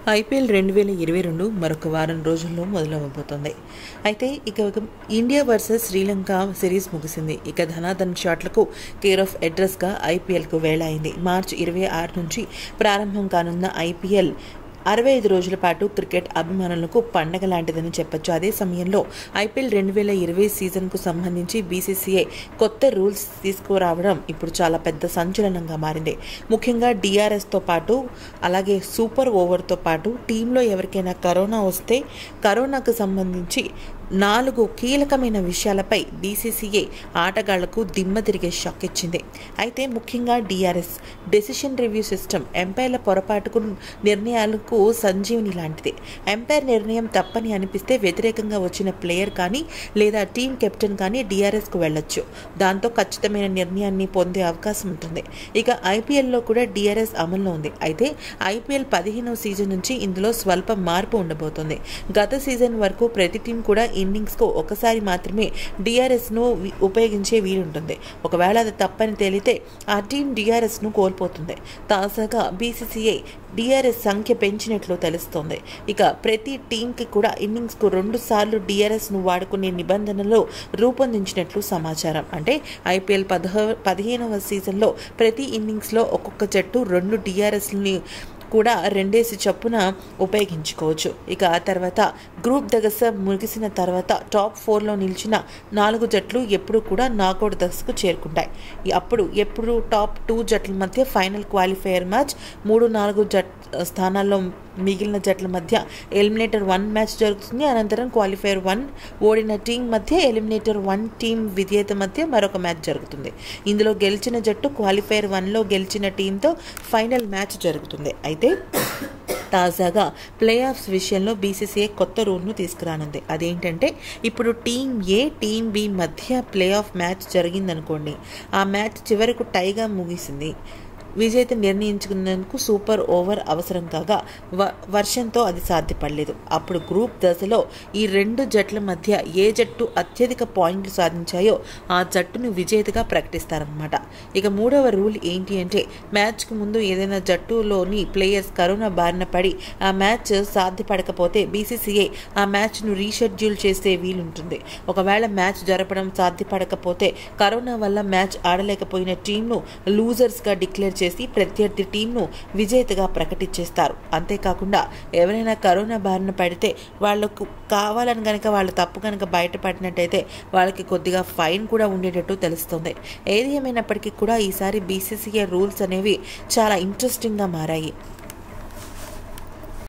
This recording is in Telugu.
ఐపీఎల్ రెండు వేల ఇరవై రెండు మరొక వారం రోజుల్లో మొదలవబోతోంది అయితే ఇక ఒక ఇండియా వర్సెస్ శ్రీలంక సిరీస్ ముగిసింది ఇక ధనాధన్ షాట్లకు కేర్ ఆఫ్ అడ్రస్గా ఐపీఎల్కు వేళైంది మార్చి ఇరవై ఆరు నుంచి ప్రారంభం కానున్న ఐపీఎల్ అరవై ఐదు రోజుల పాటు క్రికెట్ అభిమానులకు పండగ లాంటిదని చెప్పొచ్చు అదే సమయంలో ఐపీఎల్ రెండు వేల ఇరవై సీజన్కు సంబంధించి బీసీసీఐ కొత్త రూల్స్ తీసుకురావడం ఇప్పుడు చాలా పెద్ద సంచలనంగా మారింది ముఖ్యంగా డిఆర్ఎస్తో పాటు అలాగే సూపర్ ఓవర్తో పాటు టీంలో ఎవరికైనా కరోనా వస్తే కరోనాకు సంబంధించి నాలుగు కీలకమైన విషయాలపై బీసీసీఏ ఆటగాళ్లకు దిమ్మ తిరిగే షాక్ ఇచ్చింది అయితే ముఖ్యంగా డిఆర్ఎస్ డెసిషన్ రివ్యూ సిస్టమ్ ఎంపైర్ల పొరపాటుకు నిర్ణయాలకు సంజీవని లాంటిది ఎంపైర్ నిర్ణయం తప్పని అనిపిస్తే వ్యతిరేకంగా వచ్చిన ప్లేయర్ కానీ లేదా టీం కెప్టెన్ కానీ డిఆర్ఎస్కు వెళ్ళొచ్చు దాంతో ఖచ్చితమైన నిర్ణయాన్ని పొందే అవకాశం ఉంటుంది ఇక ఐపీఎల్లో కూడా డిఆర్ఎస్ అమల్లో ఉంది అయితే ఐపీఎల్ పదిహేనవ సీజన్ నుంచి ఇందులో స్వల్ప మార్పు ఉండబోతోంది గత సీజన్ వరకు ప్రతి టీం కూడా ఇన్నింగ్స్కు ఒకసారి మాత్రమే డిఆర్ఎస్ను ఉపయోగించే వీలుంటుంది ఒకవేళ అది తప్పని తేలితే ఆ టీం డిఆర్ఎస్ను కోల్పోతుంది తాజాగా బీసీసీఐ డిఆర్ఎస్ సంఖ్య పెంచినట్లు తెలుస్తోంది ఇక ప్రతి టీంకి కూడా ఇన్నింగ్స్కు రెండు సార్లు డిఆర్ఎస్ను వాడుకునే నిబంధనలు రూపొందించినట్లు సమాచారం అంటే ఐపీఎల్ పదహ పదిహేనవ సీజన్లో ప్రతి ఇన్నింగ్స్లో ఒక్కొక్క జట్టు రెండు డిఆర్ఎస్ని కూడా రెండేసి చొప్పున ఉపయోగించుకోవచ్చు ఇక ఆ తర్వాత గ్రూప్ దశ ముగిసిన తర్వాత టాప్ ఫోర్లో నిలిచిన నాలుగు జట్లు ఎప్పుడు కూడా నాకౌట్ దశకు చేరుకుంటాయి అప్పుడు ఎప్పుడు టాప్ టూ జట్ల మధ్య ఫైనల్ క్వాలిఫైయర్ మ్యాచ్ మూడు నాలుగు జట్ స్థానాల్లో మిగిలిన జట్ల మధ్య ఎలిమినేటర్ వన్ మ్యాచ్ జరుగుతుంది అనంతరం క్వాలిఫైయర్ వన్ ఓడిన టీం మధ్య ఎలిమినేటర్ వన్ టీం విజేత మధ్య మరొక మ్యాచ్ జరుగుతుంది ఇందులో గెలిచిన జట్టు క్వాలిఫైయర్ వన్లో గెలిచిన టీంతో ఫైనల్ మ్యాచ్ జరుగుతుంది అయితే తాజాగా ప్లే ఆఫ్స్ విషయంలో బీసీసీఐ కొత్త రూల్ను తీసుకురానుంది అదేంటంటే ఇప్పుడు టీం ఏ టీం బి మధ్య ప్లే ఆఫ్ మ్యాచ్ జరిగిందనుకోండి ఆ మ్యాచ్ చివరకు టైగా ముగిసింది విజేత నిర్ణయించుకున్నందుకు సూపర్ ఓవర్ అవసరం కాగా వ వర్షంతో అది సాధ్యపడలేదు అప్పుడు గ్రూప్ దశలో ఈ రెండు జట్ల మధ్య ఏ జట్టు అత్యధిక పాయింట్లు సాధించాయో ఆ జట్టును విజేతగా ప్రకటిస్తారన్నమాట ఇక మూడవ రూల్ ఏంటి అంటే మ్యాచ్కు ముందు ఏదైనా జట్టులోని ప్లేయర్స్ కరోనా బారిన పడి ఆ మ్యాచ్ సాధ్యపడకపోతే బీసీసీఐ ఆ మ్యాచ్ను రీషెడ్యూల్ చేసే వీలుంటుంది ఒకవేళ మ్యాచ్ జరపడం సాధ్యపడకపోతే కరోనా వల్ల మ్యాచ్ ఆడలేకపోయిన టీంను లూజర్స్గా డిక్లేర్ చేసి ప్రత్యర్థి టీంను విజేతగా ప్రకటించేస్తారు అంతేకాకుండా ఎవరైనా కరోనా బారిన పడితే వాళ్లకు కావాలని కనుక వాళ్ళ తప్పు కనుక బయటపడినట్టయితే వాళ్ళకి కొద్దిగా ఫైన్ కూడా ఉండేటట్టు తెలుస్తుంది ఏది ఏమైనప్పటికీ కూడా ఈసారి బీసీసీఐ రూల్స్ అనేవి చాలా ఇంట్రెస్టింగ్గా మారాయి